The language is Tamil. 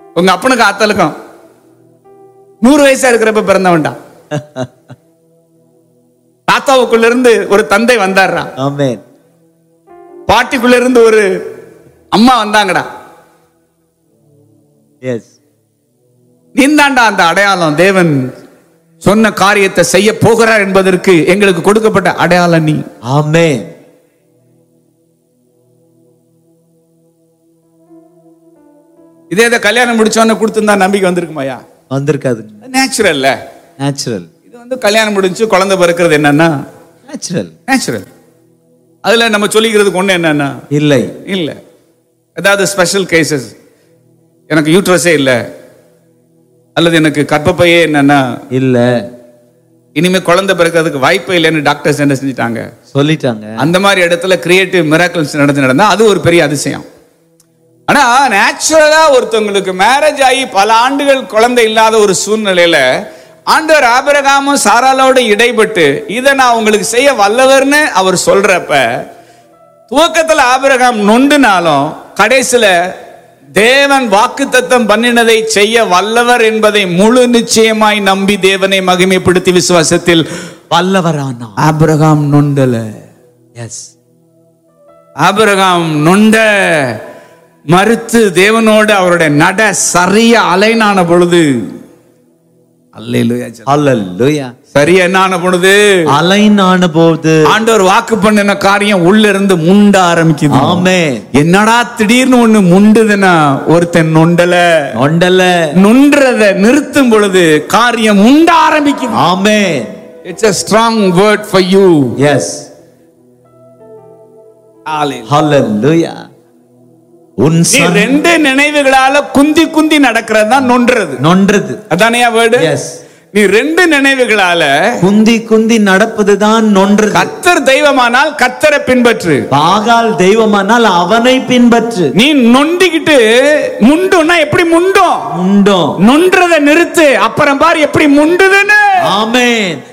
உங்க அப்பனுக்கு ஆத்தலுக்கும் நூறு வயசா இருக்கிறப்ப பிறந்தவன்டா தாத்தாவுக்குள்ள இருந்து ஒரு தந்தை வந்தாருடா ஆமென் பாட்டிக்குள்ள இருந்து ஒரு அம்மா வந்தாங்கடா எஸ் நீந்தாண்டா அந்த அடையாளம் தேவன் சொன்ன காரியத்தை செய்ய போகிறார் என்பதற்கு எங்களுக்கு கொடுக்கப்பட்ட அடையாளம் நீ ஆமென் இதே இதை கல்யாணம் முடிச்சோன்னு கொடுத்துருந்தா நம்பிக்கை வந்திருக்குமாயா வந்திருக்காதுங்க நேச்சுரல்ல நேச்சுரல் இது வந்து கல்யாணம் முடிஞ்சு குழந்தை பிறக்கிறது என்னன்னா நேச்சுரல் நேச்சுரல் அதுல நம்ம சொல்லிக்கிறதுக்கு ஒண்ணு என்னன்னா இல்லை இல்ல ஏதாவது ஸ்பெஷல் கேசஸ் எனக்கு யூட்ரஸே இல்ல அல்லது எனக்கு கர்ப்பப்பையே என்னன்னா இல்ல இனிமே குழந்தை பிறக்கிறதுக்கு வாய்ப்பே இல்லைன்னு டாக்டர்ஸ் என்ன செஞ்சுட்டாங்க சொல்லிட்டாங்க அந்த மாதிரி இடத்துல கிரியேட்டிவ் மிராக்கிள்ஸ் நடந்து நடந்தா அது ஒரு பெரிய அதிசயம் ஆனா நேச்சுரலா ஒருத்தவங்களுக்கு மேரேஜ் ஆகி பல ஆண்டுகள் குழந்தை இல்லாத ஒரு சூழ்நிலையில ஆண்டவர் ஆபிரகாமும் சாராலோட இடைப்பட்டு இதை நான் உங்களுக்கு செய்ய வல்லவர்னு அவர் சொல்றப்ப துவக்கத்துல ஆபிரகாம் நொண்டுனாலும் கடைசியில தேவன் வாக்குத்தத்தம் பண்ணினதை செய்ய வல்லவர் என்பதை முழு நிச்சயமாய் நம்பி தேவனை மகிமைப்படுத்தி விசுவாசத்தில் வல்லவரானா ஆபிரகாம் நொண்டல எஸ் ஆபிரகாம் நொண்ட மறுத்து தேவனோடு அவருடைய நட சரிய அலைனான பொழுது அல்லேலூயா சொல்லுங்க. ஹalleluya சரியா என்னான பொழுது அலைன் ஆன போது ஆண்டவர் வாக்கு பண்ணின காரியம் உள்ள இருந்து முண்ட ஆரம்பிக்குது ஆமென் என்னடா திடீர்னு ஒண்ணு முண்டுதுன்னா ஒருத்தன் நொண்டல ஒண்டல நொன்றத நிறுத்தும் பொழுது காரியம் முண்ட ஆரம்பிக்குது amen it's a strong word for you yes hallelujah உன் நீ சன் ரெண்டு நினைவுகளால குந்தி குந்தி நடக்கிறது தான் நொன்றது நொன்றது அதானையா வேர்டு எஸ் நீ ரெண்டு நினைவுகளால குந்தி குந்தி நடப்பதுதான் நொன்றது கத்தர் தெய்வமானால் கத்தரை பின்பற்று பாகால் தெய்வமானால் அவனை பின்பற்று நீ நொண்டிக்கிட்டு முண்டுன்னா எப்படி முண்டும் உண்டோ நொன்றத நிறுத்து அப்புறம் பார் எப்படி முண்டுதுன்னு ஆமென்